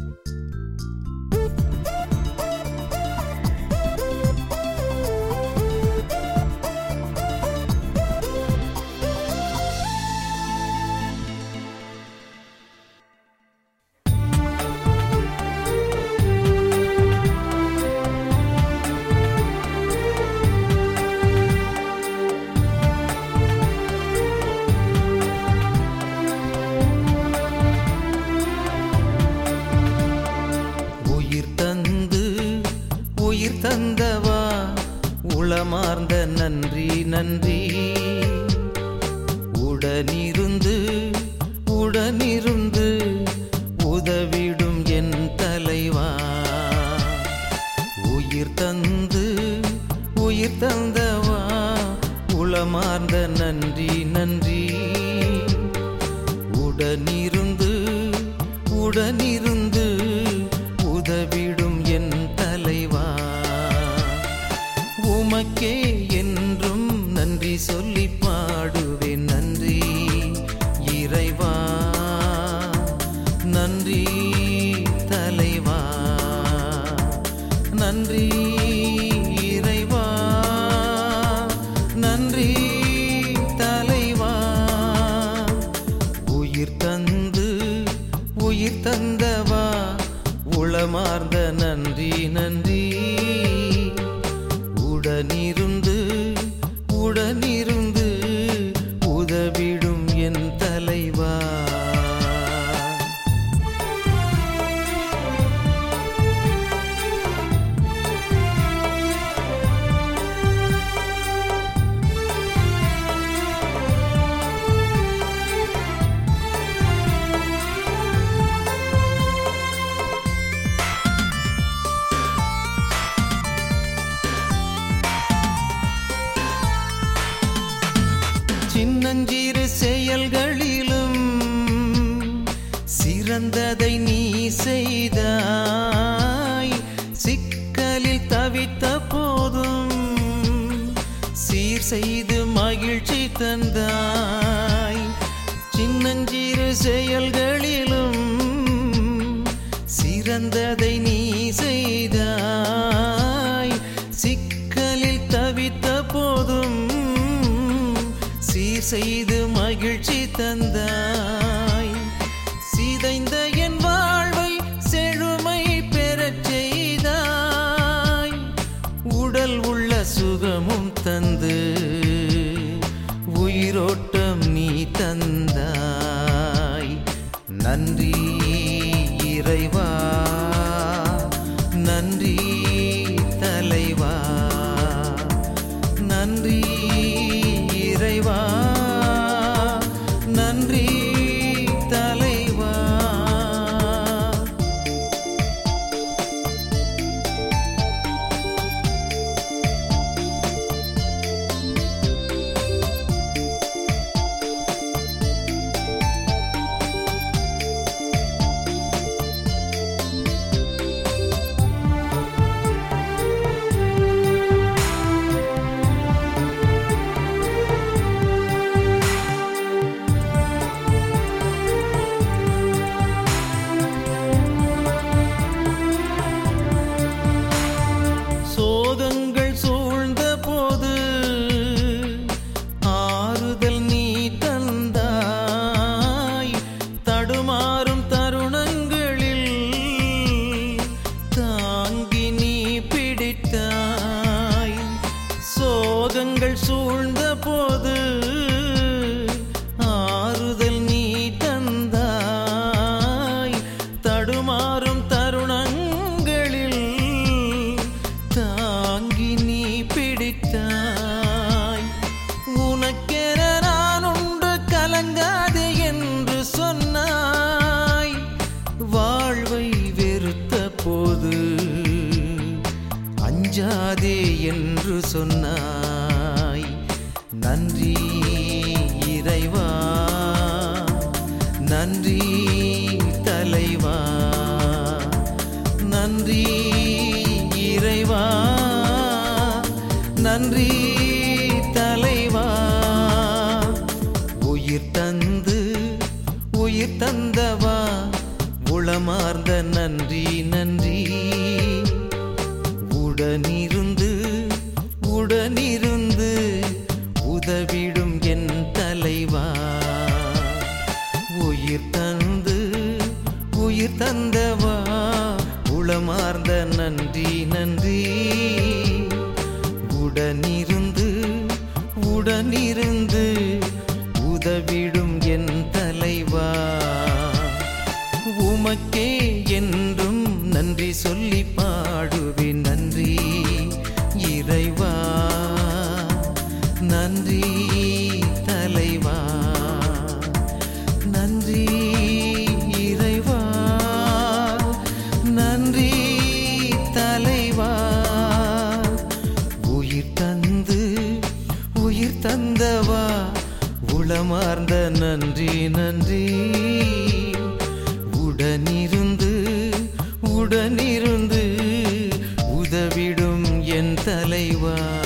உயிர் தந்து உயிர் தந்தவா உளமார்ந்த நன்றி நன்றி உடனிருந்து உடனிருந்து உதவிடும் என் தலைவா உயிர் தந்து உயிர் தந்தவா உளமார்ந்த நன்றி நன்றி உடனிருந்து உடனிருந்து உதவிடும் என் தலைவா உமக்கே என்றும் நன்றி சொல்லி பாடுவேன் நன்றி இறைவா நன்றி தலைவா நன்றி இறைவா நன்றி தலைவா உயிர் தந்து உயிர் தந்தவா உளமார்ந்த நன்றி நன்றி உடனிருந்து உடனிருந்து உதவிடும் என் தலைவா சின்னஞ்சிறு செயல்களிலும் சிறந்ததை நீ செய்தாய் சிக்கலில் தவித்த போதும் சீர் செய்து மகிழ்ச்சி தந்தாய் சின்னஞ்சிறு செயல்களிலும் சிறந்ததை நீ செய்தாய் சிக்கலில் தவித்த போதும் சீர் செய்து மகிழ்ச்சி தந்தாய் சிதைந்த என் வாழ்வை செழுமை பெறச் செய்தாய் உடல் உள்ள சுகமும் தந்து உயிரோட்டம் நீ தந்தாய் நன்றி இறைவா நன்றி தலைவா நன்றி இறைவா நன்றி தலைவா சோகங்கள் சூழ்ந்த போது ஆறுதல் நீ தந்தாய் தடுமாறும் தருணங்களில் தாங்கி நீ பிடித்தாய் சோகங்கள் சூழ்ந்த போது ஆறுதல் நீ தந்தாய் தடுமாறும் தருணங்களில் தாங்கி நீ பிடித்தாய் உனக்கென நான் உண்டு கலங்காதே என்று சொன்னாய் வாழ்வை வெறுத்த போது அஞ்சாதே என்று சொன்னாய் நன்றி இறைவா நன்றி தலைவா நன்றி இறைவா நன்றி தலைவா உயிர் தந்து உயிர் தந்தவா உளமார்ந்த நன்றி நன்றி உடனிருந்து உடனிருந்து உதவிடும் என் தலைவா உயிர் தந்து உயிர் தந்தவா உளமார்ந்த நன்றி நன்றி உடனிருந்து உடனிருந்து உதவிடும் என் தலைவா உமக்கே என்றும் நன்றி சொல்லி பாடுவேன் நன்றி இறைவா நன்றி தலைவா நன்றி இறைவா நன்றி தலைவா உயிர் தந்து உயிர் தந்தவா உளமார்ந்த நன்றி நன்றி உடனிருந்து உடனிருந்து உதவிடும் என் தலைவா